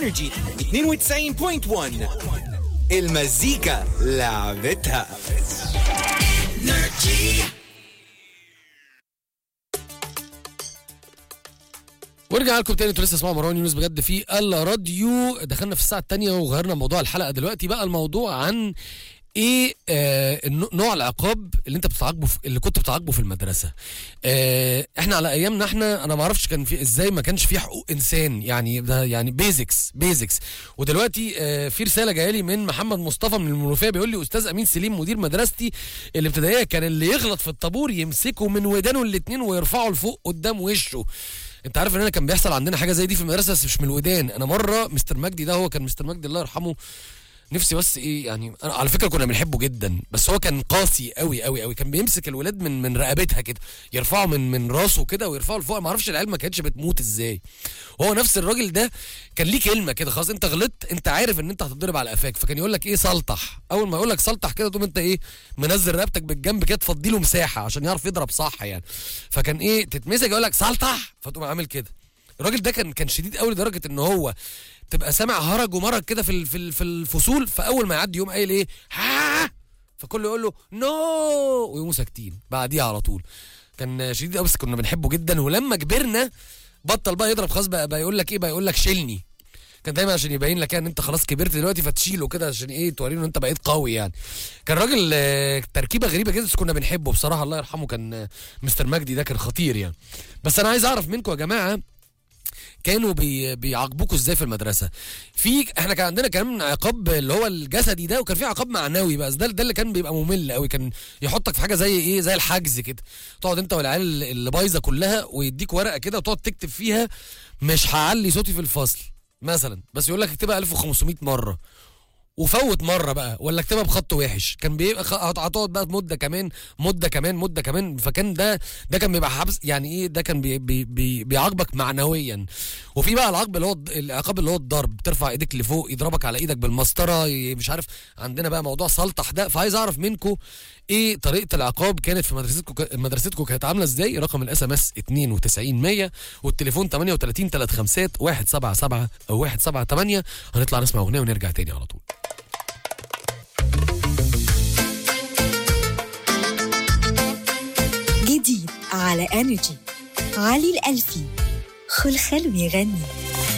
انرجي 92.1 المزيكا لعبتها ورجع لكم تاني انتوا لسه اسمعوا مروان يونس بجد في الراديو دخلنا في الساعه الثانيه وغيرنا موضوع الحلقه دلوقتي بقى الموضوع عن ايه آه النوع- نوع العقاب اللي انت بتعاقبه في اللي كنت بتعاقبه في المدرسه آه احنا على ايامنا احنا انا ما اعرفش كان في ازاي ما كانش في حقوق انسان يعني ده يعني بيزكس بيزكس ودلوقتي آه في رساله جايه لي من محمد مصطفى من المنوفيه بيقول لي استاذ امين سليم مدير مدرستي الابتدائيه كان اللي يغلط في الطابور يمسكه من ودانه الاتنين ويرفعه لفوق قدام وشه انت عارف ان انا كان بيحصل عندنا حاجه زي دي في المدرسه بس مش من الودان انا مره مستر مجدي ده هو كان مستر مجدي الله يرحمه نفسي بس ايه يعني أنا على فكره كنا بنحبه جدا بس هو كان قاسي قوي قوي قوي كان بيمسك الولاد من من رقبتها كده يرفعه من من راسه كده ويرفعه لفوق ما اعرفش العيال ما كانتش بتموت ازاي هو نفس الراجل ده كان ليه كلمه كده خلاص انت غلطت انت عارف ان انت هتضرب على قفاك فكان يقول لك ايه سلطح اول ما يقول لك سلطح كده تقوم انت ايه منزل رقبتك بالجنب كده تفضي له مساحه عشان يعرف يضرب صح يعني فكان ايه تتمسك يقول لك سلطح فتقوم عامل كده الراجل ده كان كان شديد قوي لدرجه ان هو تبقى سامع هرج ومرج كده في ال- في ال- في الفصول فاول ما يعدي يوم قايل ايه ها فكله يقول له نو ويقوموا ساكتين بعديها على طول كان شديد قوي بس كنا بنحبه جدا ولما كبرنا بطل بقى يضرب خلاص بقى, بقى يقول لك ايه بقى يقول لك شيلني كان دايما عشان يبين لك يعني ان انت خلاص كبرت دلوقتي فتشيله كده عشان ايه توريه ان انت بقيت قوي يعني كان راجل آه، تركيبه غريبه كده بس كنا بنحبه بصراحه الله يرحمه كان آه، مستر مجدي ده كان خطير يعني بس انا عايز اعرف منكم يا جماعه كانوا بي بيعاقبوكوا ازاي في المدرسه في احنا كان عندنا كمان عقاب اللي هو الجسدي ده وكان في عقاب معنوي بس ده ده اللي كان بيبقى ممل قوي كان يحطك في حاجه زي ايه زي الحجز كده تقعد انت والعيال اللي بايظه كلها ويديك ورقه كده وتقعد تكتب فيها مش هعلي صوتي في الفصل مثلا بس يقول لك اكتبها 1500 مره وفوت مره بقى ولا اكتبها بخط وحش كان بيبقى خ- هت- هتقعد بقى مده كمان مده كمان مده كمان فكان ده ده كان بيبقى حبس يعني ايه ده كان بي بي بي بيعاقبك معنويا وفي بقى العقاب اللي هو الض- العقاب اللي هو الضرب ترفع ايديك لفوق يضربك على ايدك بالمسطره ي- مش عارف عندنا بقى موضوع سلطح ده فعايز اعرف منكم ايه طريقه العقاب كانت في مدرستكم ك- مدرستكم كانت عامله ازاي رقم الاس ام اس 92 100 والتليفون 38 35 177 او 178 هنطلع نسمع اغنيه ونرجع تاني على طول جديد على انرجي علي الألفي خلخال ويغني